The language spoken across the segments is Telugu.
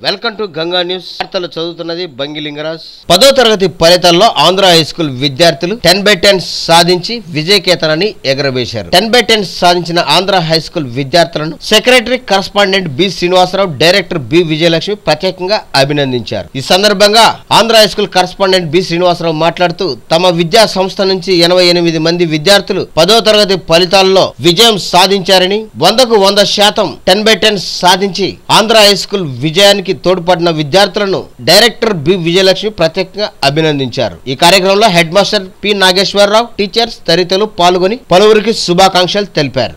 వెల్కమ్ టు గంగా న్యూస్ వార్తలు చదువుతున్నది బంగిలింగరాజ్ పదో తరగతి ఫలితాల్లో ఆంధ్ర హై స్కూల్ విద్యార్థులు టెన్ బై టెన్ సాధించి విజయకేతనాన్ని ఎగరవేశారు టెన్ బై టెన్ సాధించిన ఆంధ్ర హై స్కూల్ విద్యార్థులను secretary correspondent B Srinivasarao director B Vijayalakshmi ప్రత్యేకంగా అభినందించారు ఈ సందర్భంగా Andhra high school correspondent B Srinivasarao మాట్లాడుతూ తమ విద్యా సంస్థ నుంచి ఎనభై ఎనిమిది మంది విద్యార్థులు పదో తరగతి ఫలితాల్లో విజయం సాధించారని వందకు వంద శాతం టెన్ బై టెన్ సాధించి ఆంధ్ర హై స్కూల్ విజయానికి తోడ్పడిన విద్యార్థులను డైరెక్టర్ బి విజయలక్ష్మి ప్రత్యేకంగా అభినందించారు ఈ కార్యక్రమంలో head master P Nageswararao teachers తదితరులు పాల్గొని పలువురికి శుభాకాంక్షలు తెలిపారు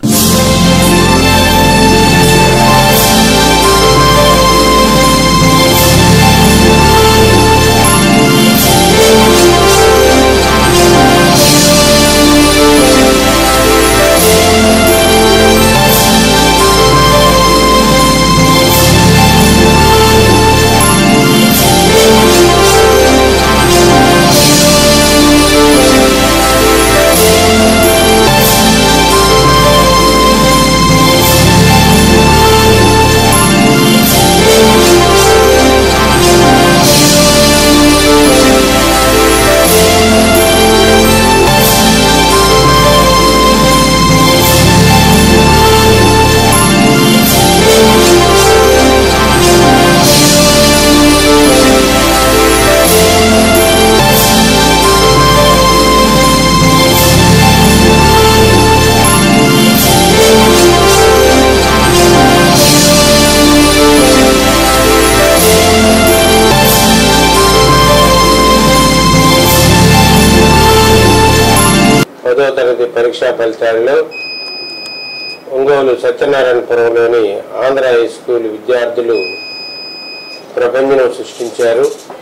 పదో తరగతి పరీక్షా ఫలితాల్లో ఒంగోలు సత్యనారాయణపురంలోని ఆంధ్ర హై స్కూల్ విద్యార్థులు ప్రపంచం సృష్టించారు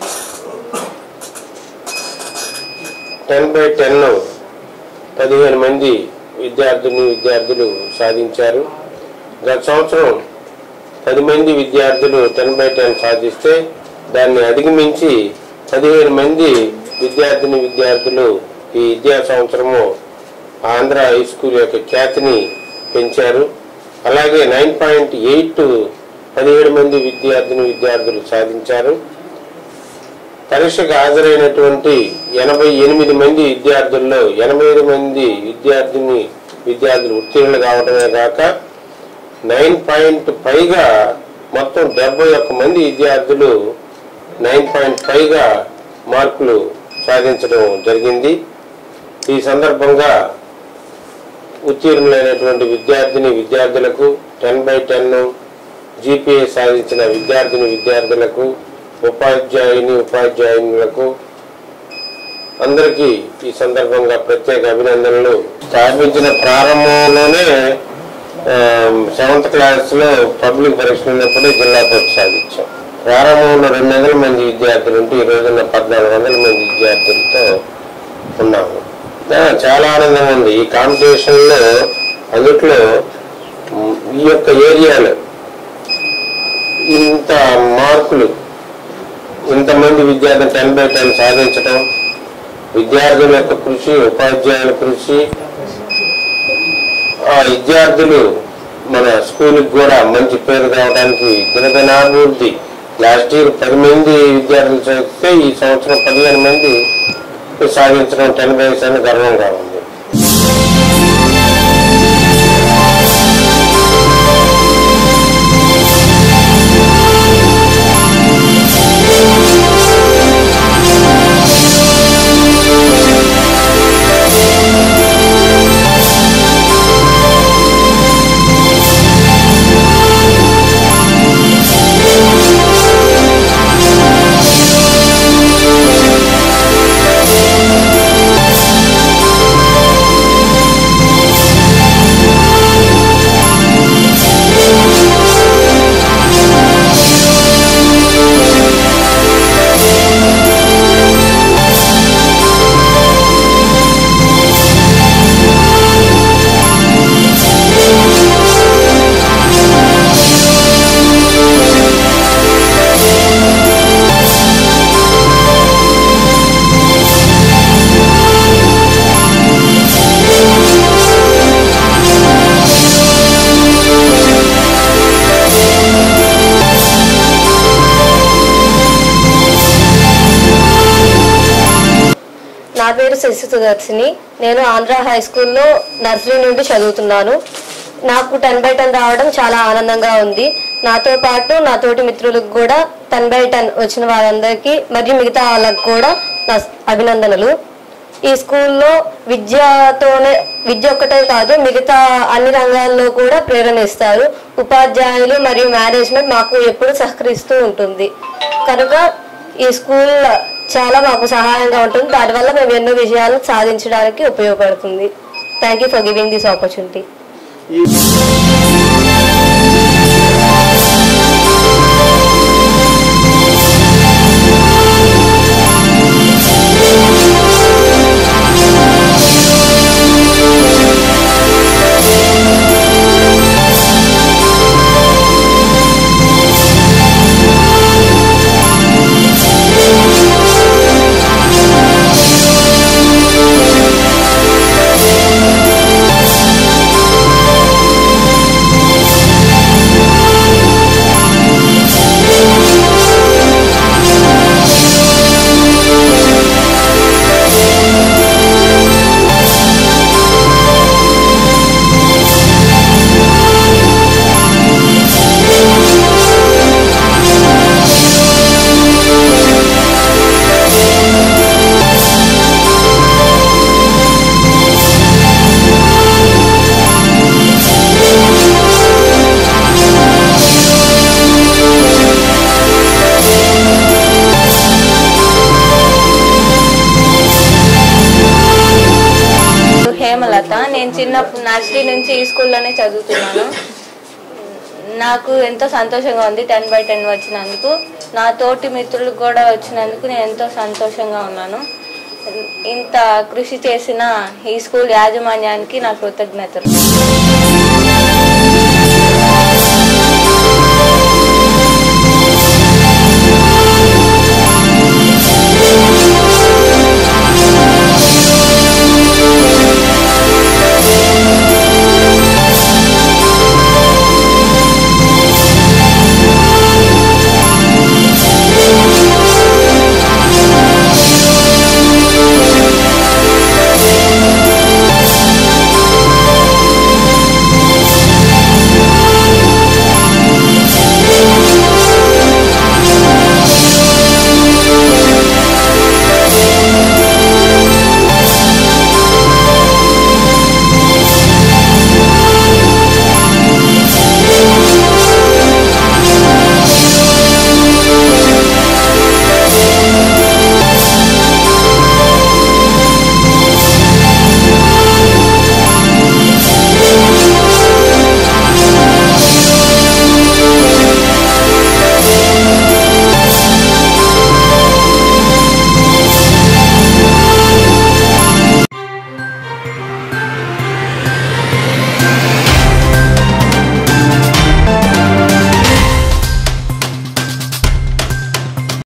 టెన్ బై టెన్ పదిహేను మంది విద్యార్థులు విద్యార్థులు సాధించారు గత సంవత్సరం పది మంది విద్యార్థులు టెన్ బై టెన్ సాధిస్తే దాన్ని అధిగమించి పదిహేను మంది విద్యార్థిని విద్యార్థులు ఈ విద్యా సంవత్సరము ఆంధ్ర హై స్కూల్ యొక్క ఖ్యాతిని పెంచారు అలాగే నైన్ పాయింట్ ఎయిట్ పదిహేడు మంది విద్యార్థిని విద్యార్థులు సాధించారు పరీక్షకు హాజరైనటువంటి ఎనభై ఎనిమిది మంది విద్యార్థుల్లో ఎనభై ఐదు మంది విద్యార్థిని విద్యార్థులు ఉత్తీర్ణులు కావడమే కాక నైన్ పాయింట్ పైగా మొత్తం డెబ్బై ఒక్క మంది విద్యార్థులు నైన్ పాయింట్ పైగా మార్కులు సాధించడం జరిగింది ఈ సందర్భంగా ఉత్తీర్ణులైనటువంటి విద్యార్థిని విద్యార్థులకు టెన్ బై టెన్ జీపీఏ సాధించిన విద్యార్థిని విద్యార్థులకు ఉపాధ్యాయుని ఉపాధ్యాయునులకు అందరికీ ఈ సందర్భంగా ప్రత్యేక అభినందనలు స్థాపించిన ప్రారంభంలోనే సెవెంత్ క్లాస్లో పబ్లిక్ పరీక్షలు ఉన్నప్పుడే జిల్లా పరీక్ష సాధించాం ప్రారంభంలో రెండు వందల మంది విద్యార్థులు ఉంటే ఈ రోజున పద్నాలుగు వందల మంది విద్యార్థులతో ఉన్నాము ఆ, చాలా ఆనందంగా ఉంది ఈ కాంపిటీషన్లో అందుట్లో మ్, ఈ యొక్క ఏరియాలో ఇంత మార్కులు ఇంతమంది విద్యార్థులు టెన్ బై టెన్ సాధించడం విద్యార్థుల యొక్క కృషి ఉపాధ్యాయుల కృషి ఆ విద్యార్థులు మన స్కూల్కి కూడా మంచి పేరు రావడానికి దినదినాభివృద్ధి లాస్ట్ ఇయర్ పది మంది విద్యార్థులు చదివితే ఈ సంవత్సరం పదిహేను మంది సాధించడం టెన్ బైస్ అని గర్వంగా ఉంది నా పేరు శశి సుదర్శిని నేను ఆంధ్ర హై స్కూల్లో నర్సరీ నుండి చదువుతున్నాను నాకు టెన్ బై టెన్ రావడం చాలా ఆనందంగా ఉంది నాతో పాటు నా తోటి మిత్రులకు కూడా టెన్ బై టెన్ వచ్చిన వారందరికీ మరియు మిగతా వాళ్ళకు కూడా నా అభినందనలు ఈ స్కూల్లో విద్యతోనే విద్య ఒక్కటే కాదు మిగతా అన్ని రంగాల్లో కూడా ప్రేరణ ఇస్తారు ఉపాధ్యాయులు మరియు మేనేజ్మెంట్ మాకు ఎప్పుడు సహకరిస్తూ ఉంటుంది కనుక ఈ స్కూల్ చాలా మాకు సహాయంగా ఉంటుంది దానివల్ల మేము ఎన్నో విజయాలు సాధించడానికి ఉపయోగపడుతుంది thank you for giving this opportunity Hemalatha నేను చిన్నప్పుడు నర్సరీ నుంచి ఈ స్కూల్లోనే చదువుతున్నాను నాకు ఎంతో సంతోషంగా ఉంది టెన్ బై టెన్ వచ్చినందుకు నా తోటి మిత్రులకు కూడా వచ్చినందుకు నేను ఎంతో సంతోషంగా ఉన్నాను ఇంత కృషి చేసిన ఈ స్కూల్ యాజమాన్యానికి నా కృతజ్ఞతలు